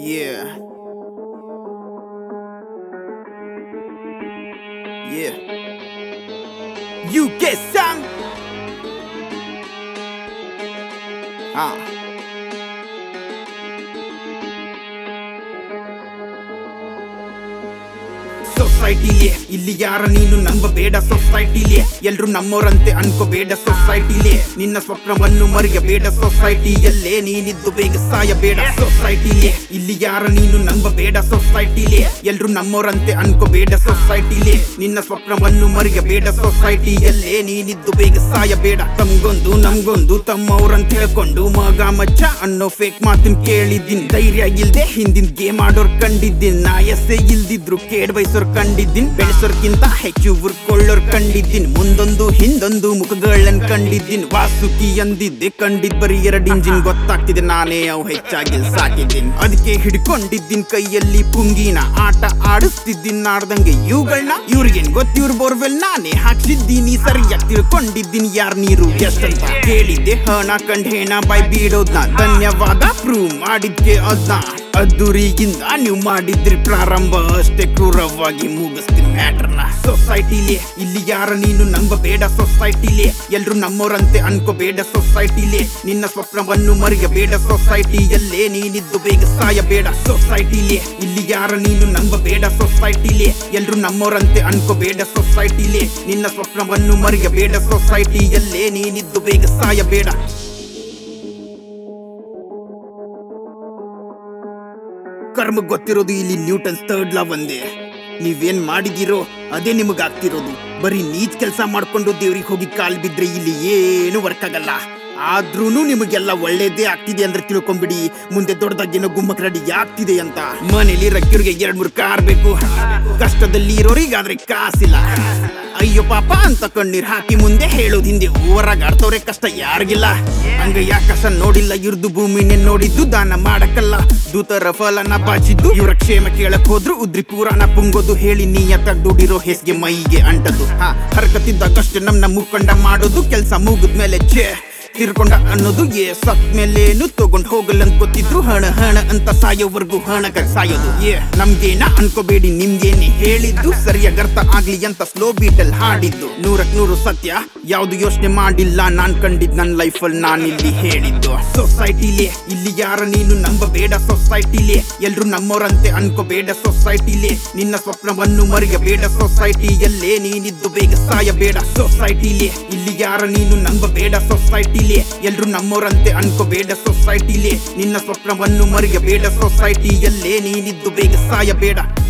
Yeah. Yeah. You get some. Ah. ಸೊಸೈಟಿಲಿ ಇಲ್ಲಿ ಯಾರ ನೀನು ನಂಬಬೇಡ ಸೊಸೈಟಿಲಿ ಎಲ್ರು ನಮ್ಮೋರಂತೆ ಅನ್ಕೋಬೇಡ ಸೊಸೈಟಿಲಿ ನಿನ್ನ ಸ್ವಪ್ನವನ್ನು ಮರೆಯಬೇಡ ಸೊಸೈಟಿಯಲ್ಲೇ ನೀನಿದ್ದು ಬೇಗ ಸಾಯಬೇಡ ಸೊಸೈಟಿಲಿ ಇಲ್ಲಿ ಯಾರ ನೀನು ನಂಬಬೇಡ ಸೊಸೈಟಿಲಿ ಎಲ್ರು ನಮ್ಮೋರಂತೆ ಅನ್ಕೋಬೇಡ ಸೊಸೈಟಿಲಿ ನಿನ್ನ ಸ್ವಪ್ನವನ್ನು ಮರೆಯಬೇಡ ಸೊಸೈಟಿಯಲ್ಲೇ ನೀನಿದ್ದು ಬೇಗ ಸಾಯಬೇಡ ತಮ್ಗೊಂದು ನಮ್ಗೊಂದು ತಮ್ಮವ್ರಂತ ಹೇಳ್ಕೊಂಡು ಮಗ ಮಚ್ಚ ಅನ್ನೋ ಫೇಕ್ ಮಾತನ್ ಕೇಳಿದ್ದೀನಿ ಧೈರ್ಯ ಇಲ್ದೆ ಹಿಂದಿನ ಗೇಮ್ ಆಡೋರ್ ಕಂಡಿದ್ದೀನಿ ನಾ ಎಸ್ಸೆ ಇಲ್ದಿದ್ರು ಕೇಡ್ ಬಯಸೋರ್ ಕಂಡಿದ್ದೀನಿ ಬೆಳೆಸೋರ್ಕಿಂತ ಹೆಚ್ಚು ಉರ್ಕೊಳ್ಳೋರ್ ಕಂಡಿದ್ದೀನಿ ಮುಂದೊಂದು ಹಿಂದೊಂದು ಮುಖಗಳನ್ನ ಕಂಡಿದ್ದೀನಿ ವಾಸುಕಿ ಅಂದಿದ್ದೆ ಕಂಡಿದ್ ಬರೀ ಎರಡು ಇಂಜಿನ್ ಗೊತ್ತಾಗ್ತಿದೆ ನಾನೇ ಅವು ಹೆಚ್ಚಾಗಿ ಸಾಕಿದ್ದೀನಿ ಅದಕ್ಕೆ ಹಿಡ್ಕೊಂಡಿದ್ದೀನಿ ಕೈಯಲ್ಲಿ ಪುಂಗಿನ ಆಟ ಆಡಿಸ್ತಿದ್ದೀನಿ ನಾಡ್ದಂಗೆ ಇವುಗಳನ್ನ ಇವ್ರಿಗೇನ್ ಗೊತ್ತು ಇವ್ರ ಬೋರ್ವೆಲ್ ನಾನೇ ಹಾಕ್ಸಿದ್ದೀನಿ ಸರಿಯಾಗಿ ತಿಳ್ಕೊಂಡಿದ್ದೀನಿ ಯಾರ್ ನೀರು ಎಷ್ಟಂತ ಕೇಳಿದ್ದೆ ಹಣ ಕಂಡ್ ಹೇಣ ಬಾಯ್ ಬೀಡೋದ್ನ ಧನ್ಯವಾದ ಪ್ರೂವ್ ಮಾಡಿದ್ಕೆ ಅದ್ನ ಅದ್ದೂರಿಗಿಂದ ನೀವು ಮಾಡಿದ್ರಿ ಪ್ರಾರಂಭ ಅಷ್ಟೇ ಕ್ರೂರವಾಗಿ ಮುಗಿಸ್ತೀನಿ ಮ್ಯಾಟ್ರನ ಸೊಸೈಟಿಲಿ ಇಲ್ಲಿ ಯಾರ ನೀನು ನಂಬಬೇಡ ಸೊಸೈಟಿಲಿ ಎಲ್ರು ನಮ್ಮೋರಂತೆ ಅನ್ಕೋಬೇಡ ಸೊಸೈಟಿಲಿ ನಿನ್ನ ಸ್ವಪ್ನವನ್ನು ಮರೆಯಬೇಡ ಸೊಸೈಟಿಯಲ್ಲೇ ನೀನಿದ್ದು ಬೇಗ ಸಾಯಬೇಡ ಸೊಸೈಟಿಲಿ ಇಲ್ಲಿ ಯಾರ ನೀನು ನಂಬಬೇಡ ಸೊಸೈಟಿಲಿ ಎಲ್ರು ನಮ್ಮೋರಂತೆ ಅನ್ಕೋಬೇಡ ಸೊಸೈಟಿಲಿ ನಿನ್ನ ಸ್ವಪ್ನವನ್ನು ಮರೆಯಬೇಡ ಸೊಸೈಟಿಯಲ್ಲೇ ನೀನಿದ್ದು ಬೇಗ ಸಾಯಬೇಡ ಕರ್ಮ ಗೊತ್ತಿರೋದು ಇಲ್ಲಿ ನ್ಯೂಟನ್ಸ್ ಥರ್ಡ್ ಲಾ ಒಂದೇ ನೀವೇನ್ ಮಾಡಿದಿರೋ ಅದೇ ನಿಮಗ್ ಆಗ್ತಿರೋದು ಬರೀ ನೀಚ್ ಕೆಲಸ ಮಾಡ್ಕೊಂಡು ದೇವ್ರಿಗೆ ಹೋಗಿ ಕಾಲ್ ಬಿದ್ರೆ ಇಲ್ಲಿ ಏನು ವರ್ಕ್ ಆಗಲ್ಲ ಆದ್ರೂನು ನಿಮಗೆಲ್ಲ ಒಳ್ಳೇದೇ ಆಗ್ತಿದೆ ಅಂದ್ರೆ ತಿಳ್ಕೊಂಬಿಡಿ ಮುಂದೆ ದೊಡ್ಡದಾಗೇನೋ ಗುಮ್ಮಕ್ ರೆಡಿ ಆಗ್ತಿದೆ ಅಂತ ಮನೇಲಿ ರಕ್ಕಿವ್ರಿಗೆ ಎರಡ್ ಮೂರ್ ಕಾರ್ ಬೇಕು ಕಷ್ಟದಲ್ಲಿ ಇರೋರಿಗಾದ್ರೆ ಕಾಸಿಲ್ಲ ಅಯ್ಯೋ ಪಾಪ ಅಂತ ಕಣ್ಣೀರ್ ಹಾಕಿ ಮುಂದೆ ಹೇಳೋದ್ ಹಿಂದೆ ಊರಾಗಾಡ್ತವ್ರೆ ಕಷ್ಟ ಯಾರಿಗಿಲ್ಲ ಹಂಗ ಯಾಕಸ ನೋಡಿಲ್ಲ ಇವ್ರದ್ದು ಭೂಮಿನೇ ನೋಡಿದ್ದು ದಾನ ಮಾಡಕ್ಕಲ್ಲ ದೂತರ ಫಲನ ಬಾಚಿದ್ದು ಇವ್ರ ಕ್ಷೇಮ ಕೇಳಕ್ ಹೋದ್ರು ಉದ್ರಿ ಪೂರಾಣ ಪುಂಗೋದು ಹೇಳಿ ನೀಯತ್ತ ದುಡಿರೋ ಹೆಸ್ಗೆ ಮೈಗೆ ಅಂಟದು ಹಾ ಹರ್ಕತ್ತಿದ್ದಾಗಷ್ಟೇ ನಮ್ನ ಮುಖಂಡ ಮಾಡೋದು ಕೆಲ್ಸ ಮುಗಿದ್ಮೇಲೆ ಛೇ ತಿರ್ಕೊಂಡ ಅನ್ನೋದು ಏ ಸತ್ ಮೇಲೇನು ತಗೊಂಡ್ ಹೋಗಲ್ಲಂತ ಗೊತ್ತಿದ್ರು ಹಣ ಹಣ ಅಂತ ಸಾಯೋವರೆಗೂ ಹಣಗ ಸಾಯೋದು ಏ ನಮ್ಗೇನ ಅನ್ಕೋಬೇಡಿ ನಿಮ್ಗೇನೆ ಹೇಳಿದ್ದು ಸರಿಯಾಗಿ ಅರ್ಥ ಆಗ್ಲಿ ಅಂತ ಸ್ಲೋ ಬೀಟಲ್ ಹಾಡಿದ್ದು ನೂರಕ್ ನೂರು ಸತ್ಯ ಯಾವ್ದು ಯೋಚನೆ ಮಾಡಿಲ್ಲ ನಾನ್ ಕಂಡಿದ್ ನನ್ ಲೈಫಲ್ಲಿ ನಾನ್ ಇಲ್ಲಿ ಹೇಳಿದ್ದು ಸೊಸೈಟಿಲಿ ಇಲ್ಲಿ ಯಾರ ನೀನು ನಂಬಬೇಡ ಸೊಸೈಟಿಲಿ ಎಲ್ರು ನಮ್ಮೋರಂತೆ ಅನ್ಕೋಬೇಡ ಸೊಸೈಟಿಲಿ ನಿನ್ನ ಸ್ವಪ್ನವನ್ನು ಮರೆಯಬೇಡ ಸೊಸೈಟಿಯಲ್ಲೇ ನೀನಿದ್ದು ಬೇಗ ಸಾಯಬೇಡ ಸೊಸೈಟಿಲಿ ಇಲ್ಲಿ ಯಾರ ನೀನು ನಂಬಬೇಡ ಸೊಸೈಟಿಲಿ ಎಲ್ರು ನಮ್ಮೋರಂತೆ ಅನ್ಕೋಬೇಡ ಸೊಸೈಟಿಲಿ ನಿನ್ನ ಸ್ವಪ್ನವನ್ನು ಮರೆಯಬೇಡ ಸೊಸೈಟಿಯಲ್ಲೇ ನೀನಿದ್ದು ಬೇಗ ಸಾಯಬೇಡ